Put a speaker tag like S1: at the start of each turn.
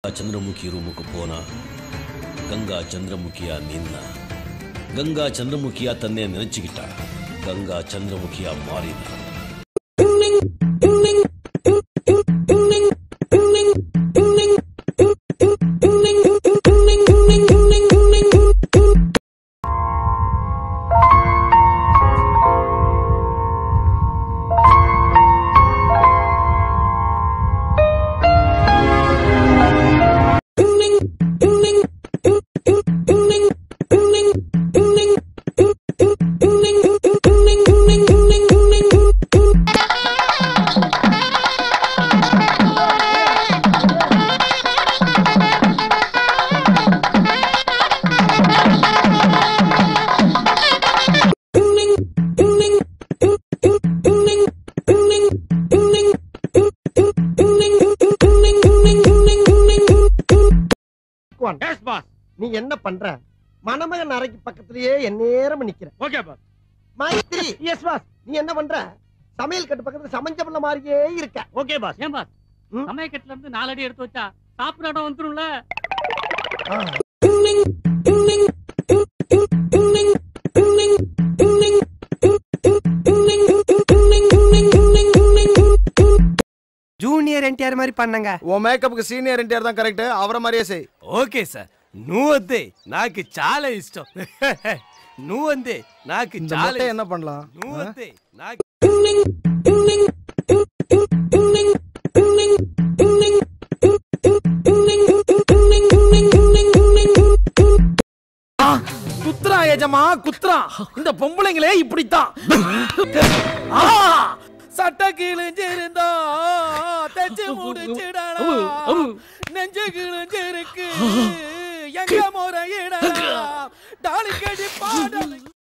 S1: ಚಂದ್ರಮುಖಿ ರೂಮಕ್ಕೆ ಪೋನ ಗಂಗಾ ಚಂದ್ರಮುಖಿಯ ನಿನ್ನ ಗಂಗಾ ಚಂದ್ರಮುಖಿಯ ತನ್ನೆ ನೆನಚಿಗಿಟ್ಟ ಗಂಗಾ ಚಂದ್ರಮುಖಿಯ ಮಾರಿದ
S2: குவான்,
S3: எஸ் பாஸ்
S2: நீ என்ன பண்ற மணமகன் அறைக்கு பக்கத்திலேயே எந்நேரம் நிக்கிற
S3: okay boss
S2: Maithri yes boss நீ என்ன பண்ற சமையல் கட்டு பக்கத்துல சமைஞ்ச பிள்ளை மாதிரியே இருக்க
S3: ஓகே பாஸ்
S4: ஏன் பாஸ்
S2: ம்?
S4: சமயக்கட்டுல இருந்து நாலு அடி எடுத்து வச்சா சாப்பிட இடம் வந்துரும்ல
S5: జూనియర్ ఎన్టీఆర్ మరి పన్నంగా
S6: ఓ మేకప్ కి సీనియర్ ఎన్టీఆర్ தான் కరెక్ట్ అవర మరియే సెయ్
S7: ఓకే సార్ నువ్వంతే నాకు చాలా ఇష్టం నువ్వంతే నాకు
S6: இந்த
S7: చాలా
S6: மொட்டை
S7: ఇష్టం.
S6: என்ன பண்ணலாம்
S7: నువ్వంతే నాకు
S6: குத்ரா ஏஜமா குத்ரா இந்த பொம்பளைங்களே இப்படித்தான் ஆ! சட்டை கிழிஞ்சிருந்தா தச்சு முடிச்சிடலாம் நெஞ்சு கிழிஞ்சிருக்கு எங்க முறையிடலாம் டாலி கடி பாடல்